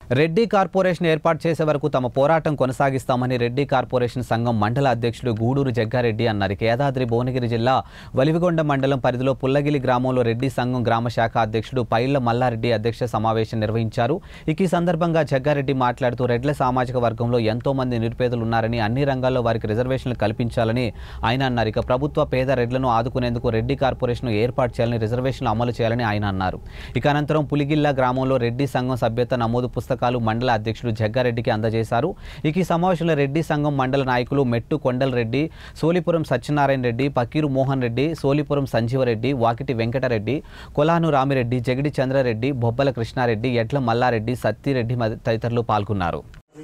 Reddy corporation ఏర్పాటు చేసే వరకు తమ పోరాటం కొనసాగిస్తామని రెడ్డి కార్పొరేషన్ సంఘం మండల అధ్యక్షుడు గూడూరు జగ్గారెడ్డి అన్నారు ఇక యాదాద్రి భువనగిరి జిల్లా వలివిగొండ మండలం పరిధిలో పుల్లగిలి గ్రామంలో రెడ్డి సంఘం గ్రామ శాఖ అధ్యక్షుడు పైళ్ల మల్లారెడ్డి అధ్యక్ష సమావేశం నిర్వహించారు ఇక ఈ సందర్భంగా జగ్గారెడ్డి మాట్లాడుతూ రెడ్ల సామాజిక వర్గంలో ఎంతో మంది నిరుపేదలు ఉన్నారని అన్ని రంగాల్లో వారికి రిజర్వేషన్లు కల్పించాలని ఆయన అన్నారు ఇక ప్రభుత్వ పేద రెడ్లను ఆదుకునేందుకు రెడ్డి కార్పొరేషన్ ఏర్పాటు చేయాలని రిజర్వేషన్లు అమలు చేయాలని ఆయన అన్నారు ఇక అనంతరం పులిగిల్ల గ్రామంలో రెడ్డి సంఘం సభ్యత నమోదు పుస్తకాలు మండల అధ్యక్షుడు జగ్గారెడ్డికి అందజేశారు ఇక ఈ సమావేశంలో రెడ్డి సంఘం మండల నాయకులు మెట్టు కొండల్ రెడ్డి సోలిపురం సత్యనారాయణ రెడ్డి పకీరు మోహన్ రెడ్డి సోలిపురం సంజీవరెడ్డి వాకిటి వెంకటరెడ్డి కొలాను రామిరెడ్డి జగడి చంద్రారెడ్డి బొబ్బల కృష్ణారెడ్డి ఎడ్ల మల్లారెడ్డి సత్తిరెడ్డి మద- తదితరులు పాల్గొన్నారు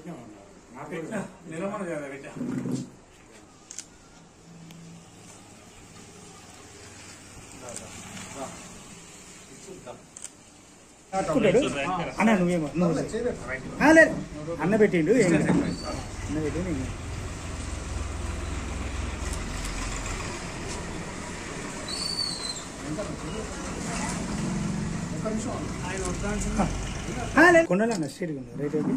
పట్టుకుంటాడు అన్న నువ్వేమో నువ్వు ఆ, లేదు అన్న పెట్టిండు ఏం కాదు. అన్న పెట్టిండు ఏం కాదు. ఆ, లేదు కొండలు అన్న స్ట్రీట్ ఉంది రైట్ ఓకే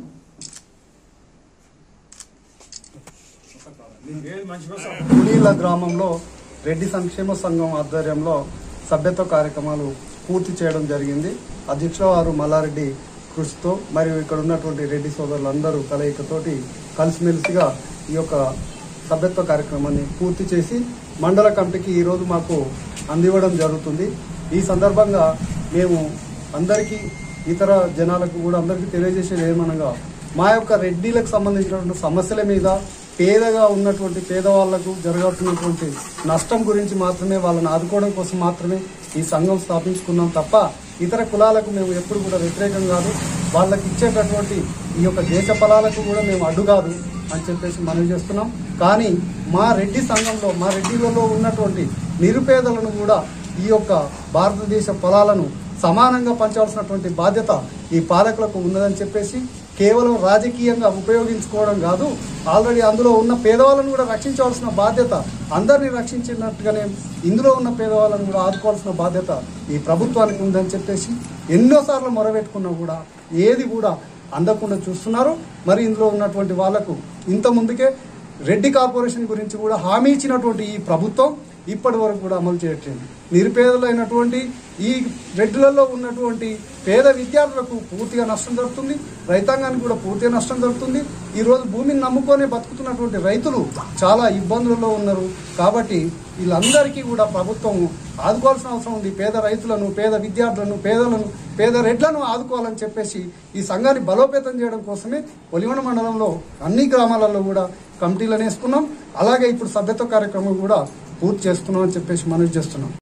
పులీల గ్రామంలో రెడ్డి సంక్షేమ సంఘం ఆధ్వర్యంలో సభ్యత్వ కార్యక్రమాలు పూర్తి చేయడం జరిగింది అధ్యక్షుల వారు మల్లారెడ్డి కృషితో మరియు ఇక్కడ ఉన్నటువంటి రెడ్డి సోదరులందరూ కలయికతోటి కలిసిమెలిసిగా ఈ యొక్క సభ్యత్వ కార్యక్రమాన్ని పూర్తి చేసి మండల కమిటీకి ఈరోజు మాకు అందివ్వడం జరుగుతుంది ఈ సందర్భంగా మేము అందరికీ ఇతర జనాలకు కూడా అందరికీ తెలియజేసేది ఏమనగా మా యొక్క రెడ్డిలకు సంబంధించినటువంటి సమస్యల మీద పేదగా ఉన్నటువంటి పేదవాళ్లకు జరగతున్నటువంటి నష్టం గురించి మాత్రమే వాళ్ళని ఆదుకోవడం కోసం మాత్రమే ఈ సంఘం స్థాపించుకున్నాం తప్ప ఇతర కులాలకు మేము ఎప్పుడు కూడా వ్యతిరేకం కాదు వాళ్ళకి ఇచ్చేటటువంటి ఈ యొక్క దేశ ఫలాలకు కూడా మేము అడ్డు కాదు అని చెప్పేసి మనం చేస్తున్నాం కానీ మా రెడ్డి సంఘంలో మా రెడ్డిలలో ఉన్నటువంటి నిరుపేదలను కూడా ఈ యొక్క భారతదేశ ఫలాలను సమానంగా పంచాల్సినటువంటి బాధ్యత ఈ పాలకులకు ఉన్నదని చెప్పేసి కేవలం రాజకీయంగా ఉపయోగించుకోవడం కాదు ఆల్రెడీ అందులో ఉన్న పేదవాళ్ళను కూడా రక్షించవలసిన బాధ్యత అందరినీ రక్షించినట్టుగానే ఇందులో ఉన్న పేదవాళ్ళను కూడా ఆదుకోవాల్సిన బాధ్యత ఈ ప్రభుత్వానికి ఉందని చెప్పేసి ఎన్నోసార్లు మొరబెట్టుకున్నా కూడా ఏది కూడా అందకుండా చూస్తున్నారు మరి ఇందులో ఉన్నటువంటి వాళ్లకు ఇంత ముందుకే రెడ్డి కార్పొరేషన్ గురించి కూడా హామీ ఇచ్చినటువంటి ఈ ప్రభుత్వం ఇప్పటి వరకు కూడా అమలు చేయట్లేదు నిరుపేదలైనటువంటి ఈ రెడ్డిలలో ఉన్నటువంటి పేద విద్యార్థులకు పూర్తిగా నష్టం జరుగుతుంది రైతాంగానికి కూడా పూర్తిగా నష్టం జరుగుతుంది ఈ రోజు భూమిని నమ్ముకొని బతుకుతున్నటువంటి రైతులు చాలా ఇబ్బందులలో ఉన్నారు కాబట్టి వీళ్ళందరికీ కూడా ప్రభుత్వం ఆదుకోవాల్సిన అవసరం ఉంది పేద రైతులను పేద విద్యార్థులను పేదలను పేద రెడ్లను ఆదుకోవాలని చెప్పేసి ఈ సంఘాన్ని బలోపేతం చేయడం కోసమే ఒలివన మండలంలో అన్ని గ్రామాలలో కూడా కమిటీలను వేసుకున్నాం అలాగే ఇప్పుడు సభ్యత్వ కార్యక్రమం కూడా పూర్తి చేస్తున్నాం అని చెప్పేసి మనవి చేస్తున్నాం